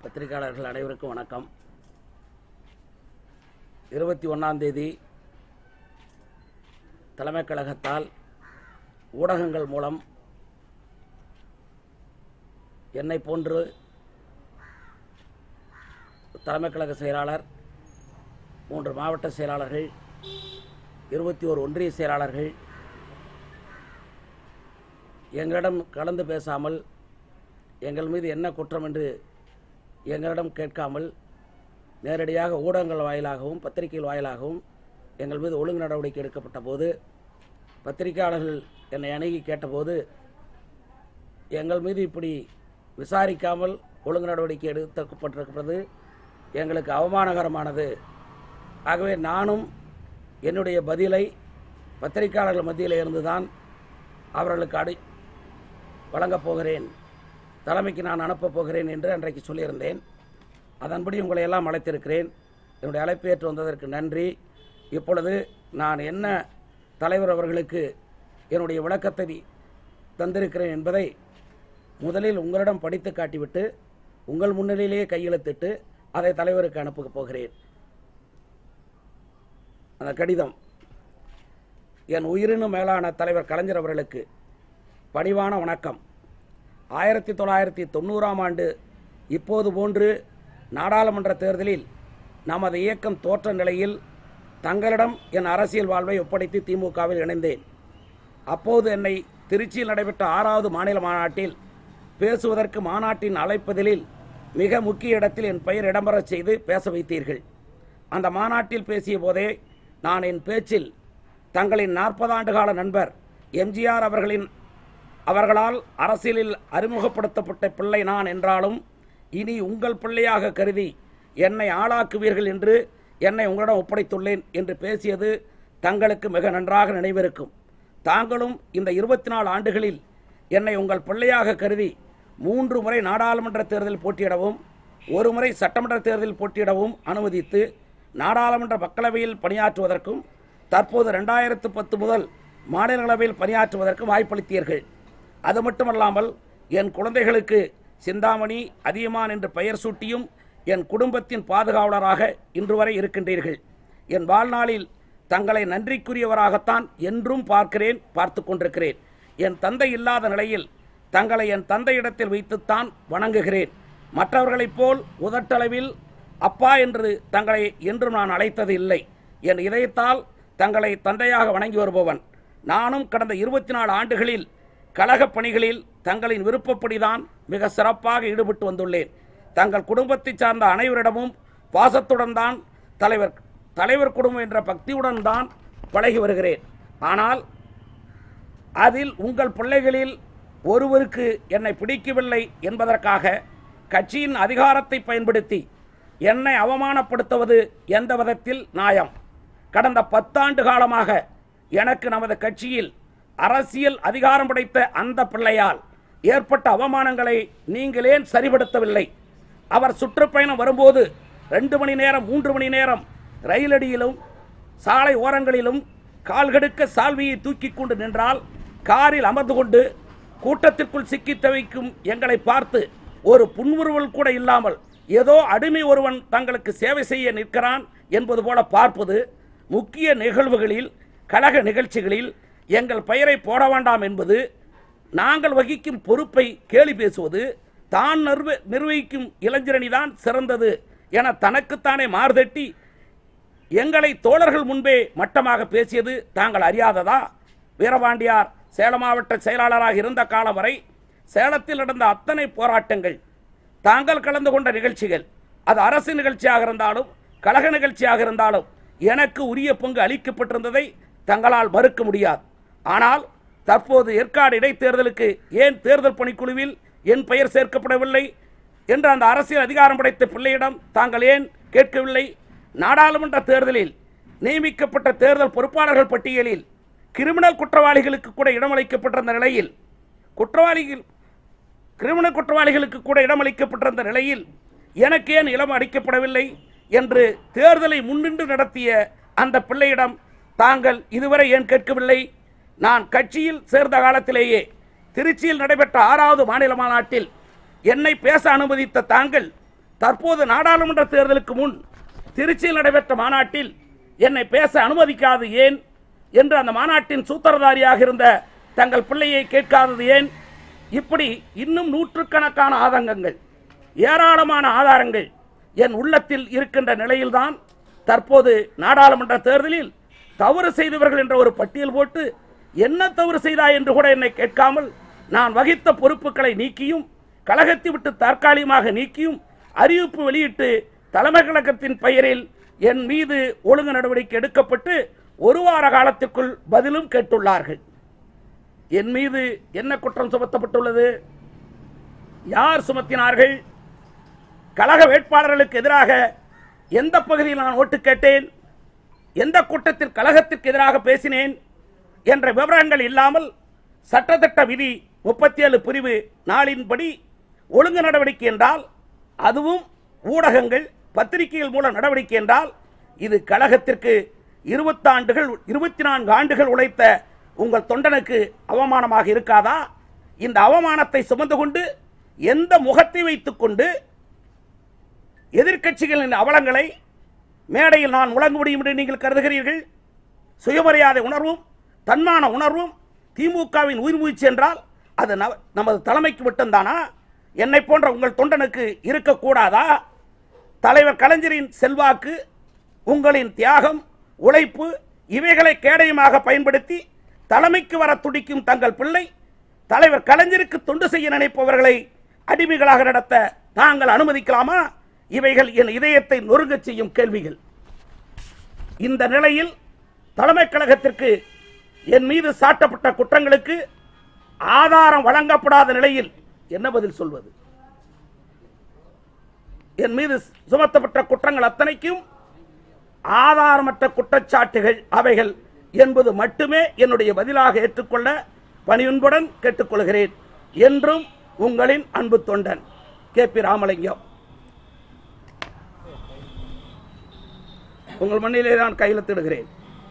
பத்திரிகையாளர்கள் அனைவருக்கும் வணக்கம் இருபத்தி ஒன்றாம் தேதி தலைமைக் கழகத்தால் ஊடகங்கள் மூலம் என்னை போன்று தலைமைக் கழக செயலாளர் மூன்று மாவட்ட செயலாளர்கள் இருபத்தி ஓர் ஒன்றிய செயலாளர்கள் எங்களிடம் கலந்து பேசாமல் எங்கள் மீது என்ன குற்றம் என்று எங்களிடம் கேட்காமல் நேரடியாக ஊடகங்கள் வாயிலாகவும் பத்திரிகைகள் வாயிலாகவும் எங்கள் மீது ஒழுங்கு நடவடிக்கை எடுக்கப்பட்ட போது பத்திரிகையாளர்கள் என்னை அணுகி கேட்டபோது எங்கள் மீது இப்படி விசாரிக்காமல் ஒழுங்கு நடவடிக்கை எடுக்கப்பட்டிருக்கிறது எங்களுக்கு அவமானகரமானது ஆகவே நானும் என்னுடைய பதிலை பத்திரிகையாளர்கள் மத்தியில் இருந்துதான் அவர்களுக்கு அடி வழங்கப் போகிறேன் தலைமைக்கு நான் அனுப்பப் போகிறேன் என்று அன்றைக்கு சொல்லியிருந்தேன் அதன்படி உங்களை எல்லாம் அழைத்திருக்கிறேன் என்னுடைய அழைப்பு ஏற்று வந்ததற்கு நன்றி இப்பொழுது நான் என்ன தலைவர் அவர்களுக்கு என்னுடைய விளக்கத்தை தந்திருக்கிறேன் என்பதை முதலில் உங்களிடம் படித்து காட்டிவிட்டு உங்கள் முன்னிலையிலேயே கையெழுத்திட்டு அதை தலைவருக்கு அனுப்பப் போகிறேன் அந்த கடிதம் என் உயிரினும் மேலான தலைவர் கலைஞர் அவர்களுக்கு பணிவான வணக்கம் ஆயிரத்தி தொள்ளாயிரத்தி தொண்ணூறாம் ஆண்டு இப்போது போன்று நாடாளுமன்ற தேர்தலில் நமது இயக்கம் தோற்ற நிலையில் தங்களிடம் என் அரசியல் வாழ்வை ஒப்படைத்து திமுகவில் இணைந்தேன் அப்போது என்னை திருச்சியில் நடைபெற்ற ஆறாவது மாநில மாநாட்டில் பேசுவதற்கு மாநாட்டின் அழைப்பதிலில் மிக முக்கிய இடத்தில் என் பெயர் இடம்பெறச் செய்து பேச வைத்தீர்கள் அந்த மாநாட்டில் பேசிய போதே நான் என் பேச்சில் தங்களின் நாற்பது ஆண்டு கால நண்பர் எம்ஜிஆர் அவர்களின் அவர்களால் அரசியலில் அறிமுகப்படுத்தப்பட்ட பிள்ளை நான் என்றாலும் இனி உங்கள் பிள்ளையாக கருதி என்னை ஆளாக்குவீர்கள் என்று என்னை உங்களிடம் ஒப்படைத்துள்ளேன் என்று பேசியது தங்களுக்கு மிக நன்றாக நினைவிருக்கும் தாங்களும் இந்த இருபத்தி நாலு ஆண்டுகளில் என்னை உங்கள் பிள்ளையாக கருதி மூன்று முறை நாடாளுமன்ற தேர்தலில் போட்டியிடவும் ஒரு முறை சட்டமன்ற தேர்தலில் போட்டியிடவும் அனுமதித்து நாடாளுமன்ற மக்களவையில் பணியாற்றுவதற்கும் தற்போது ரெண்டாயிரத்து பத்து முதல் மாநிலங்களவையில் பணியாற்றுவதற்கும் வாய்ப்பளித்தீர்கள் அது மட்டுமல்லாமல் என் குழந்தைகளுக்கு சிந்தாமணி அதியமான் என்று பெயர் சூட்டியும் என் குடும்பத்தின் பாதுகாவலராக இன்று வரை இருக்கின்றீர்கள் என் வாழ்நாளில் தங்களை நன்றிக்குரியவராகத்தான் என்றும் பார்க்கிறேன் பார்த்து கொண்டிருக்கிறேன் என் தந்தை இல்லாத நிலையில் தங்களை என் தந்தையிடத்தில் வைத்துத்தான் வணங்குகிறேன் மற்றவர்களைப் போல் உதட்டளவில் அப்பா என்று தங்களை என்றும் நான் அழைத்தது இல்லை என் இதயத்தால் தங்களை தந்தையாக வணங்கி வருபவன் நானும் கடந்த இருபத்தி நாலு ஆண்டுகளில் கழகப் பணிகளில் தங்களின் விருப்பப்படிதான் மிக சிறப்பாக ஈடுபட்டு வந்துள்ளேன் தங்கள் குடும்பத்தைச் சார்ந்த அனைவரிடமும் பாசத்துடன் தான் தலைவர் தலைவர் குடும்பம் என்ற பக்தியுடன் தான் பழகி வருகிறேன் ஆனால் அதில் உங்கள் பிள்ளைகளில் ஒருவருக்கு என்னை பிடிக்கவில்லை என்பதற்காக கட்சியின் அதிகாரத்தை பயன்படுத்தி என்னை அவமானப்படுத்துவது எந்த விதத்தில் நியாயம் கடந்த பத்தாண்டு காலமாக எனக்கு நமது கட்சியில் அரசியல் அதிகாரம் படைத்த அந்த பிள்ளையால் ஏற்பட்ட அவமானங்களை நீங்கள் ஏன் சரிபடுத்தவில்லை அவர் சுற்றுப்பயணம் வரும்போது ரெண்டு மணி நேரம் மூன்று மணி நேரம் ரயிலடியிலும் சாலை ஓரங்களிலும் கால்கடுக்க சால்வியை தூக்கி கொண்டு நின்றால் காரில் அமர்ந்து கொண்டு கூட்டத்திற்குள் சிக்கி தவிக்கும் எங்களை பார்த்து ஒரு புன்முறுவல் கூட இல்லாமல் ஏதோ அடிமை ஒருவன் தங்களுக்கு சேவை செய்ய நிற்கிறான் என்பது போல பார்ப்பது முக்கிய நிகழ்வுகளில் கழக நிகழ்ச்சிகளில் எங்கள் பெயரை போட வேண்டாம் என்பது நாங்கள் வகிக்கும் பொறுப்பை கேலி பேசுவது தான் நிர்வ நிர்வகிக்கும் இளைஞரணிதான் சிறந்தது என தனக்குத்தானே மார்தட்டி எங்களை தோழர்கள் முன்பே மட்டமாக பேசியது தாங்கள் அறியாததா வீரபாண்டியார் சேலம் மாவட்ட செயலாளராக இருந்த காலம் வரை சேலத்தில் நடந்த அத்தனை போராட்டங்கள் தாங்கள் கலந்து கொண்ட நிகழ்ச்சிகள் அது அரசு நிகழ்ச்சியாக இருந்தாலும் கழக நிகழ்ச்சியாக இருந்தாலும் எனக்கு உரிய பங்கு அளிக்கப்பட்டிருந்ததை தங்களால் மறுக்க முடியாது ஆனால் தற்போது ஏற்காடு இடைத்தேர்தலுக்கு ஏன் தேர்தல் பணிக்குழுவில் என் பெயர் சேர்க்கப்படவில்லை என்று அந்த அரசியல் அதிகாரம் படைத்த பிள்ளையிடம் தாங்கள் ஏன் கேட்கவில்லை நாடாளுமன்ற தேர்தலில் நியமிக்கப்பட்ட தேர்தல் பொறுப்பாளர்கள் பட்டியலில் கிரிமினல் குற்றவாளிகளுக்கு கூட இடமளிக்கப்பட்டிருந்த நிலையில் குற்றவாளிகள் கிரிமினல் குற்றவாளிகளுக்கு கூட இடமளிக்கப்பட்டிருந்த நிலையில் எனக்கு ஏன் இளம் அளிக்கப்படவில்லை என்று தேர்தலை முன்னின்று நடத்திய அந்த பிள்ளையிடம் தாங்கள் இதுவரை ஏன் கேட்கவில்லை நான் கட்சியில் சேர்ந்த காலத்திலேயே திருச்சியில் நடைபெற்ற ஆறாவது மாநில மாநாட்டில் என்னை பேச அனுமதித்த தாங்கள் தற்போது நாடாளுமன்ற தேர்தலுக்கு முன் திருச்சியில் நடைபெற்ற மாநாட்டில் என்னை பேச அனுமதிக்காது ஏன் என்று அந்த மாநாட்டின் சூத்திரதாரியாக இருந்த தங்கள் பிள்ளையை கேட்காதது ஏன் இப்படி இன்னும் நூற்றுக்கணக்கான ஆதங்கங்கள் ஏராளமான ஆதாரங்கள் என் உள்ளத்தில் இருக்கின்ற நிலையில்தான் தற்போது நாடாளுமன்ற தேர்தலில் தவறு செய்தவர்கள் என்ற ஒரு பட்டியல் போட்டு என்ன தவறு செய்தாய் என்று கூட என்னை கேட்காமல் நான் வகித்த பொறுப்புகளை நீக்கியும் கழகத்தை விட்டு தற்காலிகமாக நீக்கியும் அறிவிப்பு வெளியிட்டு தலைமை கழகத்தின் பெயரில் என் மீது ஒழுங்கு நடவடிக்கை எடுக்கப்பட்டு ஒரு வார காலத்திற்குள் பதிலும் கேட்டுள்ளார்கள் என் மீது என்ன குற்றம் சுமத்தப்பட்டுள்ளது யார் சுமத்தினார்கள் கழக வேட்பாளர்களுக்கு எதிராக எந்த பகுதியில் நான் ஓட்டு கேட்டேன் எந்த கூட்டத்தில் கழகத்திற்கு எதிராக பேசினேன் என்ற விவரங்கள் இல்லாமல் சட்டத்திட்ட விதி முப்பத்தி ஏழு பிரிவு நாளின்படி ஒழுங்கு நடவடிக்கை என்றால் அதுவும் ஊடகங்கள் பத்திரிகைகள் மூலம் நடவடிக்கை என்றால் இது கழகத்திற்கு இருபத்தாண்டுகள் இருபத்தி நான்கு ஆண்டுகள் உழைத்த உங்கள் தொண்டனுக்கு அவமானமாக இருக்காதா இந்த அவமானத்தை சுமந்து கொண்டு எந்த முகத்தை வைத்துக்கொண்டு எதிர்க்கட்சிகளின் அவலங்களை மேடையில் நான் முழங்க முடியும் என்று நீங்கள் கருதுகிறீர்கள் சுயமரியாதை உணர்வும் தன்மான உணர்வும் திமுகவின் உயிர் மூச்சு என்றால் அது ந- நமது தலைமைக்கு மட்டும்தானா என்னை போன்ற உங்கள் தொண்டனுக்கு இருக்கக்கூடாதா தலைவர் கலைஞரின் செல்வாக்கு உங்களின் தியாகம் உழைப்பு இவைகளை கேடயமாக பயன்படுத்தி தலைமைக்கு வர துடிக்கும் தங்கள் பிள்ளை தலைவர் கலைஞருக்கு தொண்டு செய்ய நினைப்பவர்களை அடிமைகளாக நடத்த தாங்கள் அனுமதிக்கலாமா இவைகள் என் இதயத்தை நொறுங்கச் செய்யும் கேள்விகள் இந்த நிலையில் தலைமை கழகத்திற்கு என் மீது சாட்டப்பட்ட குற்றங்களுக்கு ஆதாரம் வழங்கப்படாத நிலையில் என்ன பதில் சொல்வது என் மீது சுமத்தப்பட்ட குற்றங்கள் அத்தனைக்கும் ஆதாரமற்ற குற்றச்சாட்டுகள் அவைகள் என்பது மட்டுமே என்னுடைய பதிலாக ஏற்றுக்கொள்ள பணியுன்புடன் கேட்டுக்கொள்கிறேன் என்றும் உங்களின் அன்பு தொண்டன் கே பி ராமலிங்கம் உங்கள் மண்ணிலே தான் கையெழுத்திடுகிறேன்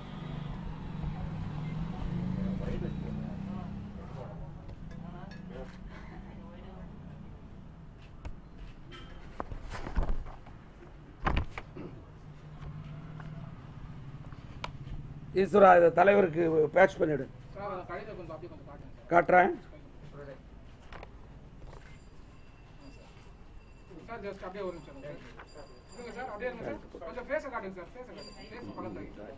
ஈஸ்வரா இதை தலைவருக்கு பேட்ச் பண்ணிடு சார் அந்த கடிதம் கொஞ்சம் அப்படியே கொஞ்சம் காட்டுங்க சார் காட்டுறேன் சார் ஜஸ்ட் அப்படியே ஒரு நிமிஷம் இருங்க இருங்க சார் அப்படியே இருங்க சார் கொஞ்சம் ஃபேஸை காட்டுங்க சார் ஃபேஸை காட்டுங்க ஃபேஸ் பக்கத்துல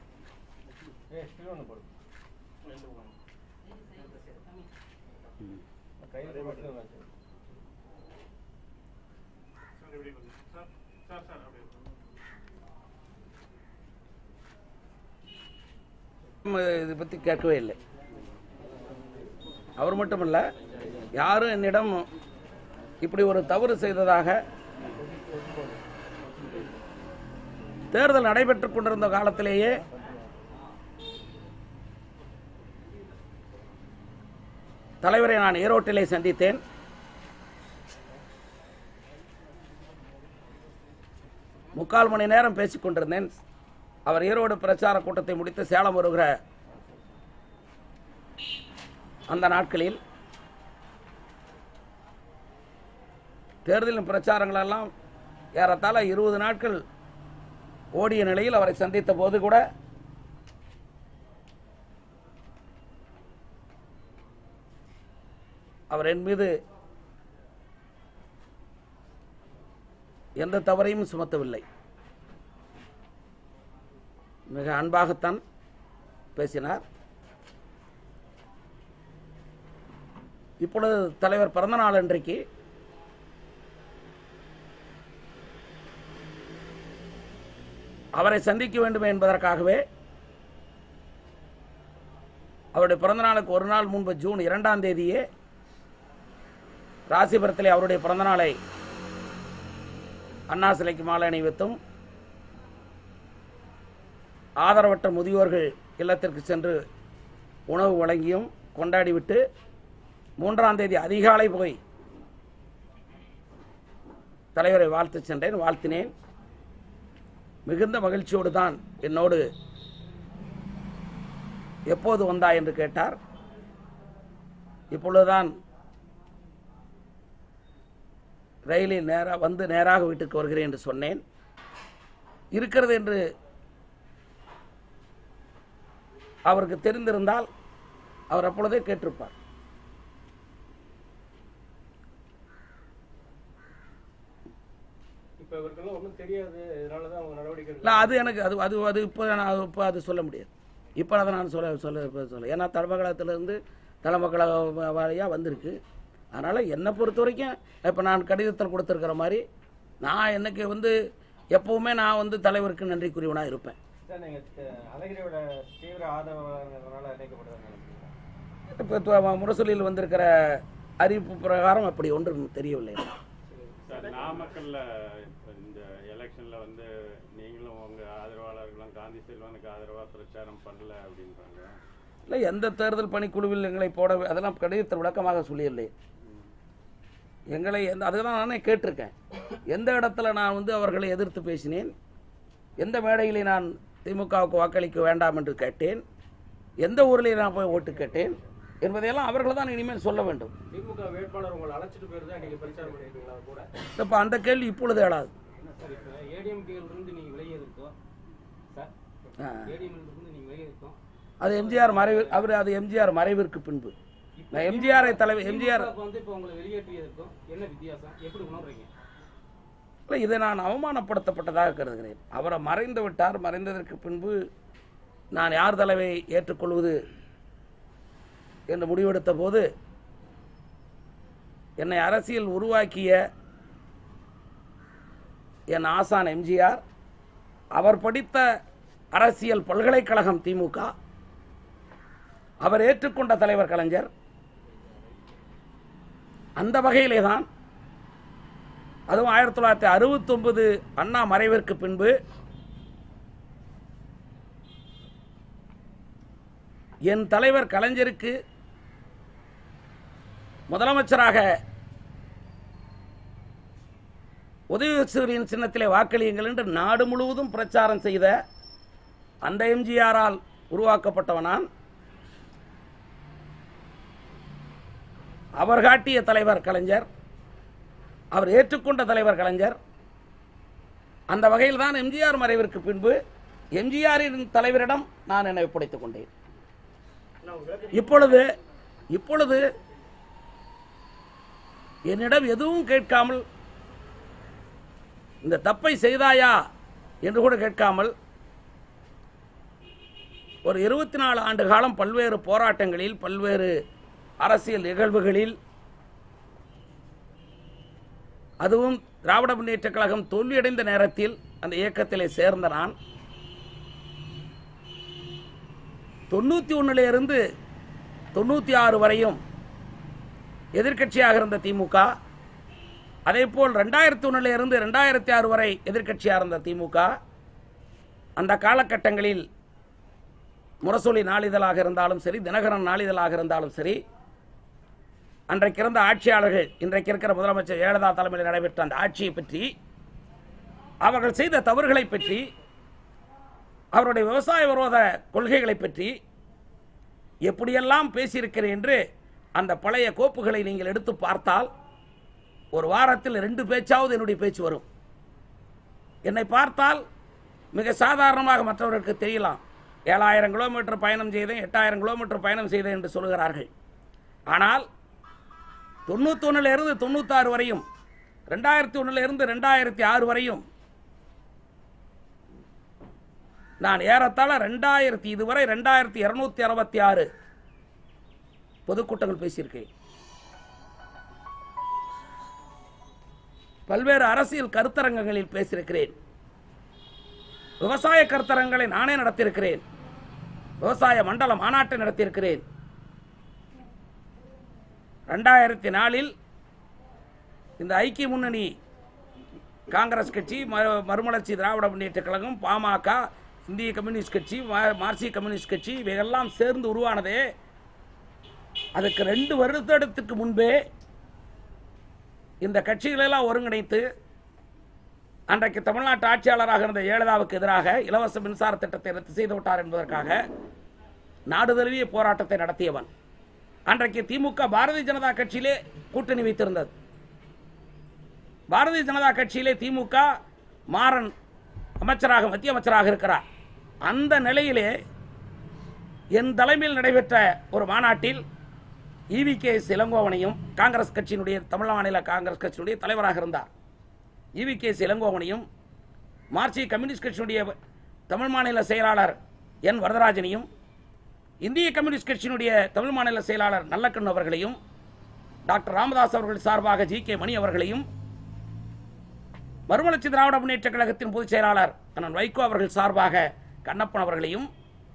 நம்ம இதை பற்றி கேட்கவே இல்லை அவர் மட்டுமல்ல யாரும் என்னிடம் இப்படி ஒரு தவறு செய்ததாக தேர்தல் நடைபெற்றுக் கொண்டிருந்த காலத்திலேயே தலைவரை நான் ஈரோட்டிலே சந்தித்தேன் முக்கால் மணி நேரம் பேசிக் கொண்டிருந்தேன் அவர் ஈரோடு பிரச்சார கூட்டத்தை முடித்து சேலம் வருகிற அந்த நாட்களில் தேர்தலின் பிரச்சாரங்கள் எல்லாம் ஏறத்தாழ இருபது நாட்கள் ஓடிய நிலையில் அவரை சந்தித்த போது கூட அவர் என் மீது எந்த தவறையும் சுமத்தவில்லை மிக அன்பாகத்தான் பேசினார் இப்பொழுது தலைவர் பிறந்த நாள் அன்றைக்கு அவரை சந்திக்க வேண்டும் என்பதற்காகவே அவருடைய பிறந்த நாளுக்கு ஒரு நாள் முன்பு ஜூன் இரண்டாம் தேதியே ராசிபுரத்திலே அவருடைய பிறந்த நாளை அண்ணா சிலைக்கு மாலை அணிவித்தும் ஆதரவற்ற முதியோர்கள் இல்லத்திற்கு சென்று உணவு வழங்கியும் கொண்டாடிவிட்டு மூன்றாம் தேதி அதிகாலை போய் தலைவரை வாழ்த்து சென்றேன் வாழ்த்தினேன் மிகுந்த மகிழ்ச்சியோடு தான் என்னோடு எப்போது வந்தாய் என்று கேட்டார் இப்பொழுதுதான் ரயிலில் நேராக வந்து நேராக வீட்டுக்கு வருகிறேன் என்று சொன்னேன் இருக்கிறது என்று அவருக்கு தெரிந்திருந்தால் அவர் அப்பொழுதே கேட்டிருப்பார் இப்ப இவருக்கெல்லாம் ஒண்ணும் தெரியாது இதனாலதான் அவங்க நடவடிக்கை இல்லை அது எனக்கு அது அது அது இப்போ நான் அது இப்போ அது சொல்ல முடியாது இப்போ அதை நான் சொல்ல சொல்ல இப்போ சொல்ல ஏன்னா தலைமகலத்திலேருந்து தலைமக்கள வழியாக வந்திருக்கு அதனால் என்னை பொறுத்த வரைக்கும் இப்போ நான் கடிதத்தில் கொடுத்துருக்கிற மாதிரி நான் என்னைக்கு வந்து எப்போவுமே நான் வந்து தலைவருக்கு நன்றிக்குரியவனாக இருப்பேன் சார் நீங்க த- அழகிரியோட தீவிர ஆதரவாளர்னால இணைக்கப்படுறாங்க இப்போ இப்போ முரசொலியில் வந்திருக்கிற அறிவிப்பு பிரகாரம் அப்படி ஒன்றும் தெரியவில்லை சார் நாமக்கல்ல இப்ப இந்த எலெக்ஷன்ல வந்து நீங்களும் உங்க ஆதரவாளர்களும் காந்தி செல்வனுக்கு ஆதரவா பிரச்சாரம் பண்ணல அப்படின்றாங்க இல்லை எந்த தேர்தல் பணிக்குழுவில் எங்களை போட அதெல்லாம் கடிதத்தில் விளக்கமாக சொல்லியில்லை எங்களை எந்த அதுதான் நானே கேட்டிருக்கேன் எந்த இடத்துல நான் வந்து அவர்களை எதிர்த்து பேசினேன் எந்த மேடையிலே நான் திமுகவுக்கு வாக்களிக்க வேண்டாம் என்று கேட்டேன் எந்த ஊரிலே நான் போய் ஓட்டு கேட்டேன் என்பதையெல்லாம் அவர்கள் தான் இனிமேல் சொல்ல வேண்டும் திமுக வேட்பாளர் உங்களை அழைச்சிட்டு போயிருந்தா நீங்க பிரச்சாரம் பண்ணிருக்கீங்களா அவர் கூட இப்போ அந்த கேள்வி இப்பொழுது எழாது சார் இப்ப ஏடிஎம்கேல இருந்து நீங்க விலகியதுக்கும் சார் ஆ. ஏடிஎம்ல இருந்து நீங்க விலகியதுக்கும் அது எம்ஜிஆர் மறைவு அவர் அது எம்ஜிஆர் மறைவிற்கு பின்பு நான் எம்ஜிஆரை தலைவர் எம்ஜிஆர் திமுக வந்து இப்ப உங்களை வெளியேற்றியதுக்கும் என்ன வித்தியாசம் எப்படி உணர்றீங்க இல்லை இதை நான் அவமானப்படுத்தப்பட்டதாக கருதுகிறேன் அவரை மறைந்து விட்டார் மறைந்ததற்கு பின்பு நான் யார் தலைவை ஏற்றுக்கொள்வது என்று முடிவெடுத்த போது என்னை அரசியல் உருவாக்கிய என் ஆசான் எம்ஜிஆர் அவர் படித்த அரசியல் பல்கலைக்கழகம் திமுக அவர் ஏற்றுக்கொண்ட தலைவர் கலைஞர் அந்த வகையிலே தான் அதுவும் ஆயிரத்தி தொள்ளாயிரத்தி அறுபத்தொன்பது அண்ணா மறைவிற்கு பின்பு என் தலைவர் கலைஞருக்கு முதலமைச்சராக உதயசூரியன் சின்னத்திலே வாக்களியுங்கள் என்று நாடு முழுவதும் பிரச்சாரம் செய்த அந்த எம்ஜிஆரால் உருவாக்கப்பட்டவனான் அவர் காட்டிய தலைவர் கலைஞர் அவர் ஏற்றுக்கொண்ட தலைவர் கலைஞர் அந்த வகையில் தான் எம்ஜிஆர் மறைவிற்கு பின்பு எம்ஜிஆரின் தலைவரிடம் நான் என்னை ஒப்படைத்துக் கொண்டேன் இப்பொழுது இப்பொழுது என்னிடம் எதுவும் கேட்காமல் இந்த தப்பை செய்தாயா என்று கூட கேட்காமல் ஒரு இருபத்தி நாலு ஆண்டு காலம் பல்வேறு போராட்டங்களில் பல்வேறு அரசியல் நிகழ்வுகளில் அதுவும் திராவிட முன்னேற்றக் கழகம் தோல்வியடைந்த நேரத்தில் அந்த இயக்கத்திலே சேர்ந்த நான் தொண்ணூற்றி ஒன்றில் இருந்து தொண்ணூற்றி ஆறு வரையும் எதிர்க்கட்சியாக இருந்த திமுக அதேபோல் ரெண்டாயிரத்தி ஒன்றில் இருந்து ரெண்டாயிரத்தி ஆறு வரை எதிர்க்கட்சியாக இருந்த திமுக அந்த காலகட்டங்களில் முரசொலி நாளிதழாக இருந்தாலும் சரி தினகரன் நாளிதழாக இருந்தாலும் சரி அன்றைக்கு இருந்த ஆட்சியாளர்கள் இன்றைக்கு இருக்கிற முதலமைச்சர் ஜெயலலிதா தலைமையில் நடைபெற்ற அந்த ஆட்சியை பற்றி அவர்கள் செய்த தவறுகளை பற்றி அவருடைய விவசாய விரோத கொள்கைகளை பற்றி எப்படியெல்லாம் பேசியிருக்கிறேன் என்று அந்த பழைய கோப்புகளை நீங்கள் எடுத்து பார்த்தால் ஒரு வாரத்தில் ரெண்டு பேச்சாவது என்னுடைய பேச்சு வரும் என்னை பார்த்தால் மிக சாதாரணமாக மற்றவர்களுக்கு தெரியலாம் ஏழாயிரம் கிலோமீட்டர் பயணம் செய்தேன் எட்டாயிரம் கிலோமீட்டர் பயணம் செய்தேன் என்று சொல்கிறார்கள் ஆனால் தொண்ணூத்தொன்னுல இருந்து தொண்ணூத்தாறு வரையும் ரெண்டாயிரத்தி ஒன்றுல இருந்து ரெண்டாயிரத்தி ஆறு வரையும் நான் ஏறத்தாழ ரெண்டாயிரத்தி இதுவரை ரெண்டாயிரத்தி இருநூத்தி அறுபத்தி ஆறு பொதுக்கூட்டங்கள் பேசியிருக்கேன் பல்வேறு அரசியல் கருத்தரங்கங்களில் பேசியிருக்கிறேன் விவசாய கருத்தரங்களை நானே நடத்தியிருக்கிறேன் விவசாய மண்டல மாநாட்டை நடத்தியிருக்கிறேன் ரெண்டாயிரத்தி நாலில் இந்த ஐக்கிய முன்னணி காங்கிரஸ் கட்சி ம- மறுமலர்ச்சி திராவிட முன்னேற்றக் கழகம் பாமக இந்திய கம்யூனிஸ்ட் கட்சி மா- மார்க்சிய கம்யூனிஸ்ட் கட்சி இவையெல்லாம் சேர்ந்து உருவானதே அதுக்கு ரெண்டு வருடத்துக்கு முன்பே இந்த கட்சிகளெல்லாம் ஒருங்கிணைத்து அன்றைக்கு தமிழ்நாட்டு ஆட்சியாளராக இருந்த ஜெயலலிதாவுக்கு எதிராக இலவச மின்சார திட்டத்தை ரத்து செய்து விட்டார் என்பதற்காக நாடு தழுவிய போராட்டத்தை நடத்தியவன் அன்றைக்கு திமுக பாரதிய ஜனதா கட்சியிலே கூட்டணி வைத்திருந்தது பாரதிய ஜனதா கட்சியிலே திமுக மாறன் அமைச்சராக மத்திய அமைச்சராக இருக்கிறார் அந்த நிலையிலே என் தலைமையில் நடைபெற்ற ஒரு மாநாட்டில் இவி கே இளங்கோவனையும் காங்கிரஸ் கட்சியினுடைய தமிழ் மாநில காங்கிரஸ் கட்சியினுடைய தலைவராக இருந்தார் இவி கே இளங்கோவனையும் மார்க்சிய கம்யூனிஸ்ட் கட்சியினுடைய தமிழ் மாநில செயலாளர் என் வரதராஜனையும் இந்திய கம்யூனிஸ்ட் கட்சியினுடைய தமிழ் மாநில செயலாளர் நல்லக்கண் அவர்களையும் டாக்டர் ராமதாஸ் அவர்கள் சார்பாக ஜி கே மணி அவர்களையும் மறுமலர்ச்சி திராவிட முன்னேற்ற கழகத்தின் பொதுச் செயலாளர் அண்ணன் வைகோ அவர்கள் சார்பாக கண்ணப்பன் அவர்களையும்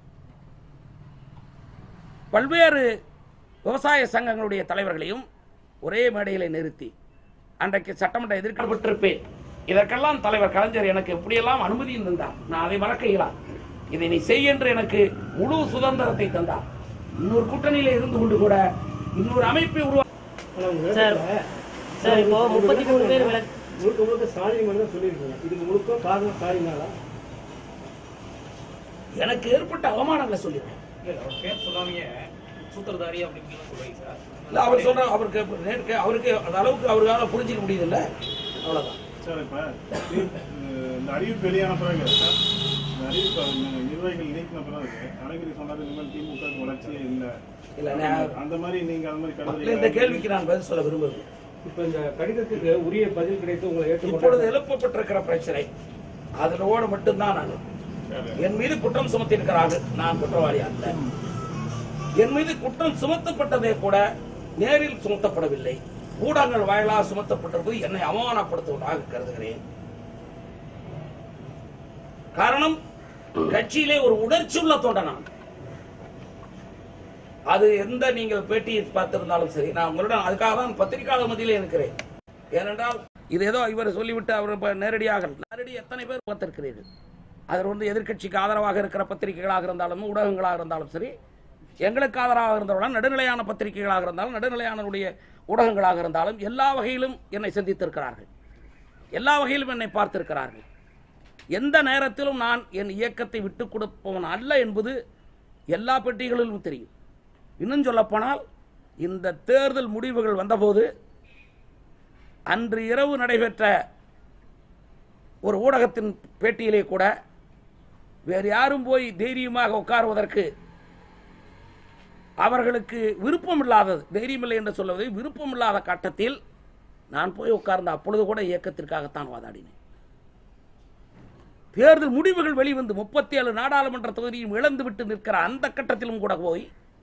பல்வேறு விவசாய சங்கங்களுடைய தலைவர்களையும் ஒரே மேடையில் நிறுத்தி அன்றைக்கு சட்டமன்ற எதிர்க்கப்பட்டிருப்பேன் இதற்கெல்லாம் தலைவர் கலைஞர் எனக்கு எப்படியெல்லாம் அனுமதியும் தந்தார் நான் அதை மறக்க இயலா இதை நீ செய் என்று எனக்கு முழு சுதந்திரத்தை தந்தார் இன்னொரு கூட்டணியில இருந்து கொண்டு கூட இன்னொரு அமைப்பை உருவா சார் சார் இப்போ முப்பத்தி மூணு பேர் விளக்கு முழுக்க முழுக்க ஸ்டாலின் மட்டும் தான் சொல்லியிருக்கீங்க இதுக்கு முழுக்க காரணம் ஸ்டாலினால எனக்கு ஏற்பட்ட அவமானங்களை சொல்லியிருக்கேன் பேர் சொல்லாமையே சூத்திரதாரி அப்படின்னு சொல்றீங்க சார் இல்ல அவர் சொல்ற அவருக்கு நேருக்கு அவருக்கு அந்த அளவுக்கு அவரால் புரிஞ்சிக்க முடியுதுல்ல அவ்வளவுதான் சார் இப்ப தீ- இந்த அறிவிப்பு வெளியான பிறகு சார், இந்த அறிவிப்பு நி- நிர்வாகிகள் நீக்கின பிறகு அழகிரி சொன்னாரு இனிமேல் திமுக க்கு வளர்ச்சியே இல்லை இல்ல நான் அந்த மாதிரி நீங்க அந்த மாதிரி மக்களே, இந்த கருதுறீங்க கேள்விக்கு நான் பதில் சொல்ல விரும்புகிறேன் இப்ப இந்த கடிதத்துக்கு உரிய பதில் கிடைத்து உங்களை இப்பொழுது ஏற்றுக்கொண்டு எழுப்பப்பட்டிருக்கிற பிரச்சனை அதனோடு மட்டும்தான் நான் என் மீது குற்றம் சுமத்தியிருக்கிறார்கள் நான் குற்றவாளி அல்ல என் மீது குற்றம் சுமத்தப்பட்டதே கூட நேரில் சுமத்தப்படவில்லை ஊடகங்கள் வாயிலாக சுமத்தப்பட்டிருப்பது என்னை அவமானப்படுத்துவதாக கருதுகிறேன் காரணம் கட்சியிலே ஒரு உணர்ச்சி உள்ள தொண்ட நான் அது எந்த நீங்கள் பேட்டியை பார்த்திருந்தாலும் சரி நான் உங்களிடம் அதுக்காக தான் பத்திரிகையாளர் மத்தியிலே இருக்கிறேன் ஏனென்றால் இது ஏதோ இவர் சொல்லிவிட்டு அவர் இப்ப நேரடியாக நேரடி எத்தனை பேர் பார்த்திருக்கிறீர்கள் அதில் வந்து எதிர்க்கட்சிக்கு ஆதரவாக இருக்கிற பத்திரிகைகளாக இருந்தாலும் ஊடகங்களாக இருந்தாலும் சரி எங்களுக்கு ஆதரவாக இருந்தவுடன் நடுநிலையான பத்திரிகைகளாக இருந்தாலும் நடுநிலையானவருடைய ஊடகங்களாக இருந்தாலும் எல்லா வகையிலும் என்னை சந்தித்திருக்கிறார்கள் எல்லா வகையிலும் என்னை பார்த்திருக்கிறார்கள் எந்த நேரத்திலும் நான் என் இயக்கத்தை விட்டுக் கொடுப்பவன் அல்ல என்பது எல்லா பெட்டிகளிலும் தெரியும் இன்னும் சொல்லப்போனால் இந்த தேர்தல் முடிவுகள் வந்தபோது அன்று இரவு நடைபெற்ற ஒரு ஊடகத்தின் பேட்டியிலே கூட வேறு யாரும் போய் தைரியமாக உட்காருவதற்கு அவர்களுக்கு விருப்பம் இல்லாதது தைரியம் இல்லை என்று சொல்வதை விருப்பம் இல்லாத கட்டத்தில் நான் போய் உட்கார்ந்த அப்பொழுது கூட இயக்கத்திற்காகத்தான் வாதாடினேன் தேர்தல் முடிவுகள் வெளிவந்து முப்பத்தி ஏழு நாடாளுமன்ற தொகுதியும் இழந்துவிட்டு நிற்கிற அந்த கட்டத்திலும் கூட போய்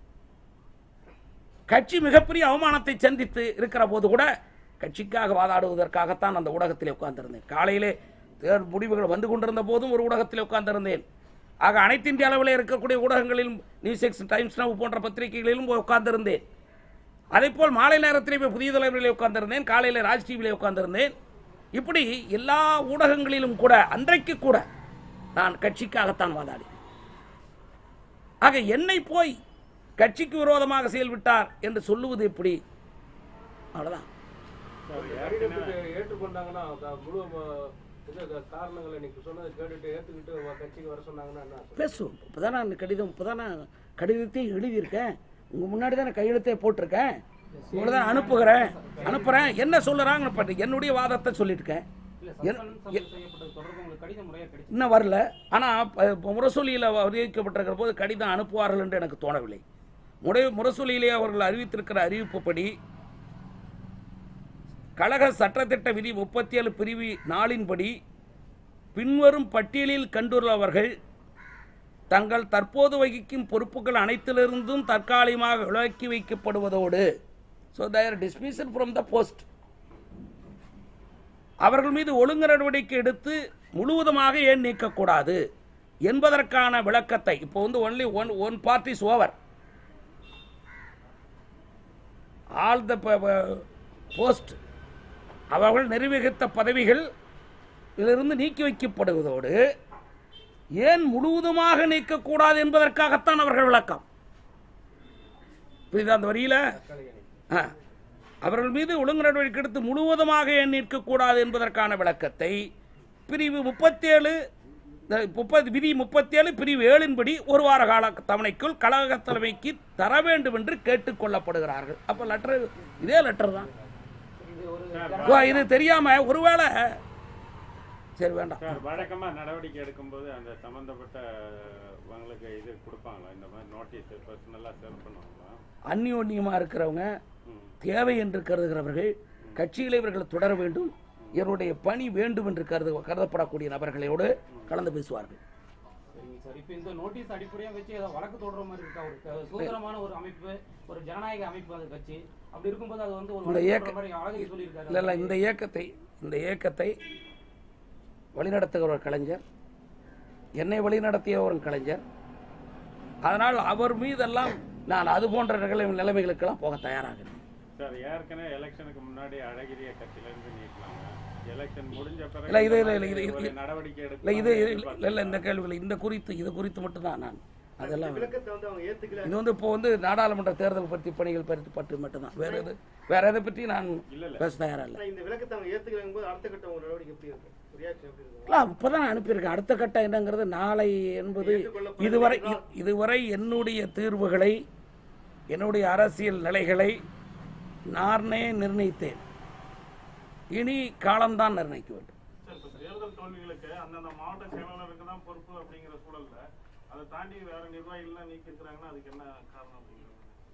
கட்சி மிகப்பெரிய அவமானத்தை சந்தித்து இருக்கிற போது கூட கட்சிக்காக வாதாடுவதற்காகத்தான் அந்த ஊடகத்திலே உட்கார்ந்திருந்தேன் காலையிலே தேர்தல் முடிவுகள் வந்து கொண்டிருந்த போதும் ஒரு ஊடகத்திலே உட்கார்ந்திருந்தேன் ஆக அனைத்து இந்திய அளவில் இருக்கக்கூடிய ஊடகங்களிலும் நியூஸ் எக்ஸ் டைம்ஸ் நவ் போன்ற பத்திரிகைகளிலும் போய் உட்கார்ந்திருந்தேன் அதேபோல் மாலை நேரத்திலே போய் புதிய தலைவரிலே உட்கார்ந்திருந்தேன் காலையில் ராஜ் டிவியிலே உட்கார்ந்திருந்தேன் இப்படி எல்லா ஊடகங்களிலும் கூட அன்றைக்கு கூட நான் கட்சிக்காகத்தான் வாதாடி ஆக என்னை போய் கட்சிக்கு விரோதமாக செயல்விட்டார் என்று சொல்லுவது எப்படி அவ்வளவுதான் கடிதத்துக்கு ஏற்றுக்கொண்டாங்கன்னா க- முழு ம- இது க- காரணங்களை நீங்க சொன்னதை கேட்டுட்டு ஏத்துக்கிட்டு உங்க கட்சிக்கு வர சொன்னாங்கன்னா என்ன சொல்றது? பேசுவோம் இப்போதானே அந்த கடிதம் இப்போதானே கடிதத்தையும் எழுதியிருக்கேன் உங்க முன்னாடி தானே கையெழுத்தே போட்டிருக்கேன் உங்களை தான் அனுப்புகிறேன் அனுப்புறேன் என்ன சொல்லுறாங்கன்னு பாட்டு என்னுடைய வாதத்தை சொல்லியிருக்கேன் என்- எ- செய்யப்பட்டது தொடர்பு உங்களுக்கு கடிதம் முறையாக கிடைச்சு இன்னும் வரல ஆனால் முரசொலியில் அறிவிக்கப்பட்டிருக்கிற போது கடிதம் அனுப்புவார்கள் என்று எனக்கு தோணவில்லை முறை முரசொலியிலே அவர்கள் அறிவித்திருக்கிற அறிவிப்புப்படி கழக சட்டத்திட்ட விதி முப்பத்தி ஏழு பிரிவு நாளின்படி பின்வரும் பட்டியலில் கண்டுள்ளவர்கள் தங்கள் தற்போது வகிக்கும் பொறுப்புகள் அனைத்திலிருந்தும் தற்காலிகமாக விலக்கி வைக்கப்படுவதோடு so they are dismission from the post அவர்கள் மீது ஒழுங்கு நடவடிக்கை எடுத்து முழுவதுமாக ஏன் நீக்கக்கூடாது என்பதற்கான விளக்கத்தை இப்போ வந்து only one one parties over all the post அவர்கள் நிர்வகித்த பதவிகள் இதிலிருந்து நீக்கி வைக்கப்படுவதோடு ஏன் முழுவதுமாக நீக்கக்கூடாது என்பதற்காகத்தான் அவர்கள் விளக்கம் புரியுதா அந்த வரியில ஆ. அவர்கள் மீது ஒழுங்கு நடவடிக்கை எடுத்து முழுவதுமாக ஏன் நிற்கக்கூடாது என்பதற்கான விளக்கத்தை பிரிவு முப்பத்தேழு முப்பது விதி முப்பத்தேழு பிரிவு ஏழின்படி ஒரு வார கால தவணைக்குள் கழக தலைமைக்கு தர வேண்டும் என்று கேட்டுக்கொள்ளப்படுகிறார்கள் அப்போ லெட்டர் இதே லெட்டர் தான் இது ஒரு ஓ, இது தெரியாம ஒருவேளை சரி வேண்டாம் சார் வழக்கமா நடவடிக்கை எடுக்கும்போது அந்த சம்பந்தப்பட்டவங்களுக்கு இது கொடுப்பாங்களா இந்த மாதிரி நோட்டீஸ் பர்சனலா செல் பண்ணுவாங்களா அந்யோன்யமா இருக்கிறவங்க ம். தேவை என்று கருதுகிறவர்கள் கட்சியில் இவர்கள் தொடர வேண்டும் இவருடைய பணி வேண்டும் என்று கருது கருதப்படக்கூடிய நபர்களோடு கலந்து பேசுவார்கள் சரிங்க சார் இப்போ இந்த நோட்டீஸ் அடிப்படையா வச்சு ஏதோ வழக்கு தொடர மாதிரி இருக்கா ஒரு க- சுதந்திரமான ஒரு அமைப்பு ஒரு ஜனநாயக அமைப்பு அந்த கட்சி அப்படி இருக்கும்போது அது வந்து ஒரு இந்த வழக்கு இயக்க- தொடர மாதிரி அழகிரி சொல்லியிருக்காரு இல்லை இல்லை இந்த இயக்கத்தை இந்த இயக்கத்தை வழிநடத்துகிற ஒரு கலைஞர் என்னை வழிநடத்திய ஒரு கலைஞர் அதனால் அவர் மீதெல்லாம் நான் அது போன்ற நிலை நிலைமைகளுக்கெல்லாம் போக தயாராகிறேன் சார் ஏற்கனவே எலெக்ஷனுக்கு முன்னாடி அழகிரிய கட்சியில இருந்து நீக்கினாங்க எலெக்ஷன் முடிஞ்ச பிறகு இல்ல, இது- இந்த இல்ல, இது- மாதிரி இது- ஒரு இது- நடவடிக்கை இல்லை எடுக்கலாம் இது இல்லை இல்லை இந்த கேள்விகள் இந்த குறித்து இது குறித்து மட்டும்தான் நான் அதெல்லாம் விளக்கத்தை வந்து அவங்க ஏத்துக்கல இது வந்து இப்போ வந்து நாடாளுமன்ற தேர்தல் பற்றி பணிகள் பற்றி பற்றி மட்டும்தான் வேற எது வேற எதை பற்றி நான் இல்ல, இல்ல. பேச தயாரா இல்லை ஆனா இந்த விளக்கத்தை அவங்க ஏத்துக்கலங்கும் போது அடுத்த கட்ட ஒரு நடவடிக்கை எப்படி இருக்கும் ரியாக்ஷன் எப்படி இருக்கும் இல்லை இப்போதான் அனுப்பியிருக்கேன் அடுத்த கட்டம் என்னங்கிறது நாளை என்பது ஏற்றுக்கொள்ளப்படவில்லை இதுவரை என்றால்? இதுவரை என்னுடைய தீர்வுகளை என்னுடைய அரசியல் நிலைகளை நானே நிர்ணயித்தேன் இனி காலம்தான் நிர்ணயிக்க வேண்டும் சார் இப்போ தேர்தல் தோல்விகளுக்கு அந்தந்த மாவட்ட செயலாளருக்கு தான் பொறுப்பு அப்படிங்கிற சூழல்ல அதை தாண்டி வேற நிர்வாகிகள்லாம் நீக்கிருக்கிறாங்கன்னா அதுக்கு என்ன காரணம் அப்படிங்கிறது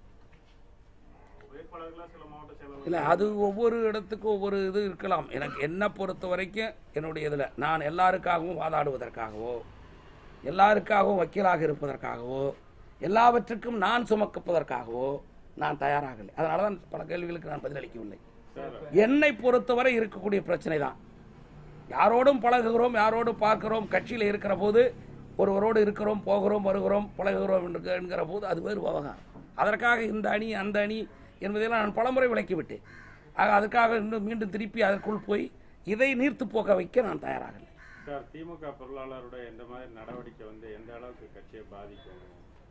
வேட்பாளர்களா சில மாவட்ட செயலாளர்கள் இல்லை அது ஒவ்வொரு இடத்துக்கும் ஒவ்வொரு இது இருக்கலாம் எனக்கு என்னை பொறுத்த வரைக்கும் என்னுடைய இதில் நான் எல்லாருக்காகவும் வாதாடுவதற்காகவோ எல்லாருக்காகவும் வக்கீலாக இருப்பதற்காகவோ எல்லாவற்றுக்கும் நான் சுமக்கப்பதற்காகவோ நான் தயாராகலை அதனால தான் பல கேள்விகளுக்கு நான் பதிலளிக்கவில்லை என்னை பொறுத்தவரை இருக்கக்கூடிய பிரச்சனை தான் யாரோடும் பழகுகிறோம் யாரோடும் பார்க்கிறோம் கட்சியில் இருக்கிற போது ஒருவரோடு இருக்கிறோம் போகிறோம் வருகிறோம் பழகுகிறோம் என்று என்கிற போது அது வேறு விவகாரம் அதற்காக இந்த அணி அந்த அணி என்பதையெல்லாம் நான் பலமுறை விளக்கிவிட்டேன் ஆக அதுக்காக இன்னும் மீண்டும் திருப்பி அதற்குள் போய் இதை நீர்த்து போக்க வைக்க நான் தயாராகலை சார் திமுக பொருளாளருடைய இந்த மாதிரி நடவடிக்கை வந்து எந்த அளவுக்கு கட்சியை பாதிக்கும்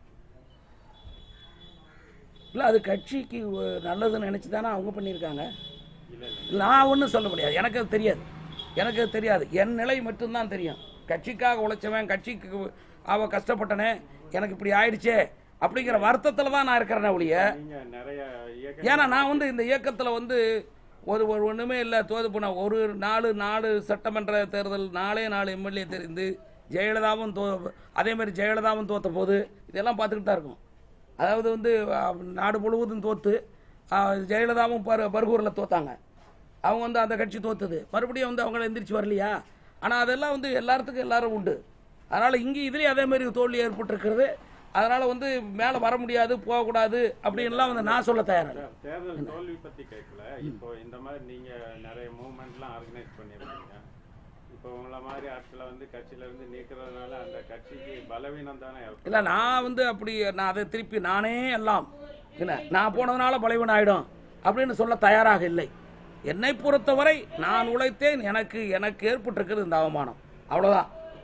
இல்லை அது கட்சிக்கு அஹ், நல்லதுன்னு நினச்சி தானே அவங்க பண்ணியிருக்காங்க இல்ல இல்ல நான் ஒன்றும் சொல்ல முடியாது எனக்கு அது தெரியாது எனக்கு அது தெரியாது என் நிலை மட்டும்தான் தெரியும் கட்சிக்காக உழைச்சவன் கட்சிக்கு அவ கஷ்டப்பட்டனே எனக்கு இப்படி ஆயிடுச்சே அப்படிங்கிற வருத்தத்தில் தான் நான் இருக்கிறேனே ஒழிய நீங்க நிறைய இயக்க ஏன்னா நான் வந்து இந்த இயக்கத்தில் வந்து ஒரு ஒரு ஒன்றுமே இல்லை தோது போன ஒரு நாலு நாலு சட்டமன்ற தேர்தல் நாலே நாலு எம்எல்ஏ தெரிந்து ஜெயலலிதாவும் தோ அதே மாதிரி ஜெயலலிதாவும் தோத்த போது இதெல்லாம் பார்த்துக்கிட்டு தான் இருக்கும் அதாவது வந்து அஹ், நாடு முழுவதும் தோத்து அஹ், ஜெயலலிதாவும் பர் பர்கூரில் தோத்தாங்க அவங்க வந்து அந்த கட்சி தோத்தது மறுபடியும் வந்து அவங்கள எந்திரிச்சு வரலையா ஆனால் அதெல்லாம் வந்து எல்லாத்துக்கும் எல்லாரும் உண்டு அதனால் இங்கே இதுலேயும் அதே மாதிரி தோல்வி ஏற்பட்டிருக்கிறது அதனால் வந்து மேலே வர முடியாது போகக்கூடாது அப்படின்லாம் வந்து நான் சொல்ல தயாரில்லை சார், தேர்தல் தோல்வி பத்தி கேட்கல இப்போ இந்த மாதிரி நீங்க நிறைய மூவ்மெண்ட்லாம் ஆர்கனைஸ் பண்ணிருக்கீங்க இப்போ உங்களை மாதிரி ஆட்களை வந்து கட்சியில இருந்து நீக்கிறதுனால அந்த கட்சிக்கு பலவீனம் தானே ஏற்படும் இல்லை நான் வந்து அப்படி நான் அதை திருப்பி நானே எல்லாம் இல்லை நான் போனதுனால பலவீனம் ஆயிடும் அப்படின்னு சொல்ல தயாராக இல்லை என்னை பொறுத்தவரை நான் உழைத்தேன் எனக்கு எனக்கு ஏற்பட்டிருக்கிறது இந்த அவமானம் அவ்வளோதான்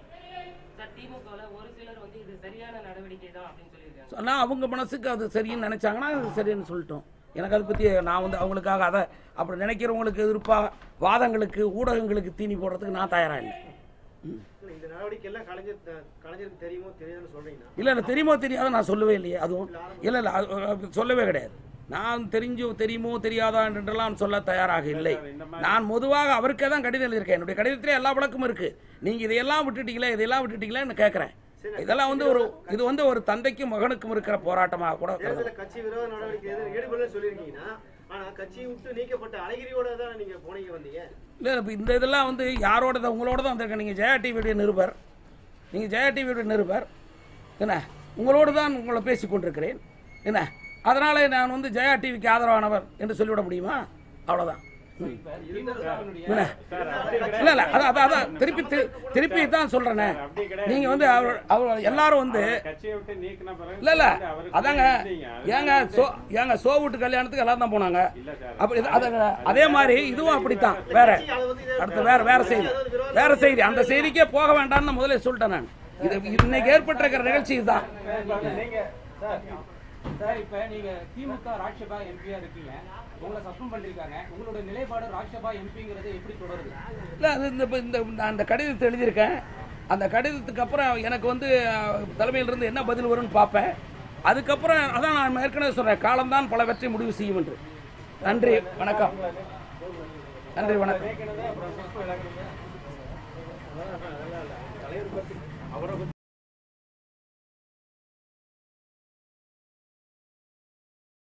சார் திமுகவில் ஒரு சிலர் வந்து இது சரியான நடவடிக்கை தான் அப்படின்னு சொல்லியிருக்காங்க நான் அவங்க மனசுக்கு அது சரின்னு நினைச்சாங்கன்னா அது சரின்னு சொல்லிட்டோம் எனக்கு அதை பற்றி நான் வந்து அவங்களுக்காக அதை அப்படி நினைக்கிறவங்களுக்கு எதிர்ப்பாக வாதங்களுக்கு ஊடகங்களுக்கு தீனி போடுறதுக்கு நான் தயாராக இல்லை ம். இல்ல, இந்த நடவடிக்கை எல்லாம் கலைஞர் த- கலைஞருக்கு தெரியுமோ தெரியாதுன்னு சொல்றீங்கன்னா இல்லை இல்லை தெரியுமோ தெரியாத நான் சொல்லவே இல்லையே அதுவும் இல்லை இல்லை அது அது சொல்லவே கிடையாது நான் தெரிஞ்சு தெரியுமோ தெரியாதா என்றெல்லாம் சொல்ல தயாராக இல்லை நான் பொதுவாக அவருக்கே தான் கடிதம் எழுதியிருக்கேன் என்னுடைய கடிதத்திலே எல்லா விளக்கமும் இருக்கு நீங்க இதையெல்லாம் விட்டுட்டீங்களே இதெல்லாம் விட்டுட்டீங்களேன்னு கேட்குறேன் இதெல்லாம் வந்து ஒரு இது வந்து ஒரு தந்தைக்கும் மகனுக்கும் இருக்கிற போராட்டமாக கூட கருதலாம். தேர்தல கட்சி விரோத நடவடிக்கை எதுவும் ஈடுபடல சொல்லியிருக்கீங்கன்னா ஆனா கட்சியை விட்டு நீக்கப்பட்ட அழகிரியோட தான் நீங்க போனீங்க வந்தீங்க இல்லை இப்போ இந்த இதெல்லாம் வந்து யாரோட தான் உங்களோட தான் வந்திருக்கேன் நீங்கள் ஜெயா டிவியுடைய நிருபர் நீங்கள் ஜெயா டிவியுடைய நிருபர் என்ன உங்களோடு தான் உங்களை பேசி கொண்டிருக்கிறேன் என்ன அதனால நான் வந்து ஜெயா டிவிக்கு ஆதரவானவர் என்று சொல்லிவிட முடியுமா அவ்வளோதான் இப்ப திமுகவினுடைய என்ன சார் அப்படி கிடையாது இல்லை இல்லை அதான் அதான் அதான் திருப்பி திரு- திருப்பி தான் சொல்கிறேனே அப்படி கிடையாது நீங்கள் வந்து அவர் அவர் எல்லாரும் வந்து கட்சியை விட்டு நீக்கின பிறகு இல்லை இல்லை வந்து அவருக்கு அதாங்க இருந்தீங்க. அது ஏங்க சோ ஏங்க சோ வீட்டு கல்யாணத்துக்கு எல்லாரும் தான் போனாங்க இல்ல சார் அப்படி இது- அதாங்க அதே மாதிரி இதுவும் அப்படித்தான் வேற அது வந்து இது- அடுத்து வேற வேற செய்தி வேற செய்தி அந்த செய்திக்கே போக வேண்டாம்னு நான் முதல்ல சொல்லிட்டேன் நான் இது இன்னைக்கு ஏற்பட்டிருக்கிற நிகழ்ச்சி இதுதான் நீங்க சார் சார் இப்ப நீங்க திமுக ராஜ்யசபா எம்பியா இருக்கீங்க உங்களை சஸ்பெண்ட் பண்ணிருக்காங்க உங்களோட நிலைப்பாடு ராஜ்யசபா எம்பிங்கிறது எப்படி தொடருது இல்லை அது இந்த இப்ப இந்த நான் அந்த கடிதத்தை எழுதியிருக்கேன் அந்த கடிதத்துக்கு அப்புறம் எனக்கு வந்து அஹ், தலைமையிலிருந்து என்ன பதில் வரும்னு பார்ப்பேன் அதுக்கப்புறம் அதான் நான் ஏற்கனவே சொல்றேன் காலம்தான் பல வெற்றி முடிவு செய்யும் என்று நன்றி வணக்கம் நன்றி வணக்கம் அப்புறம் புஷ்பம் இழக்கிறீங்க அதெல்லாம் அதெல்லாம் இல்லை தலைவர் பற்றி அவரை பற்றி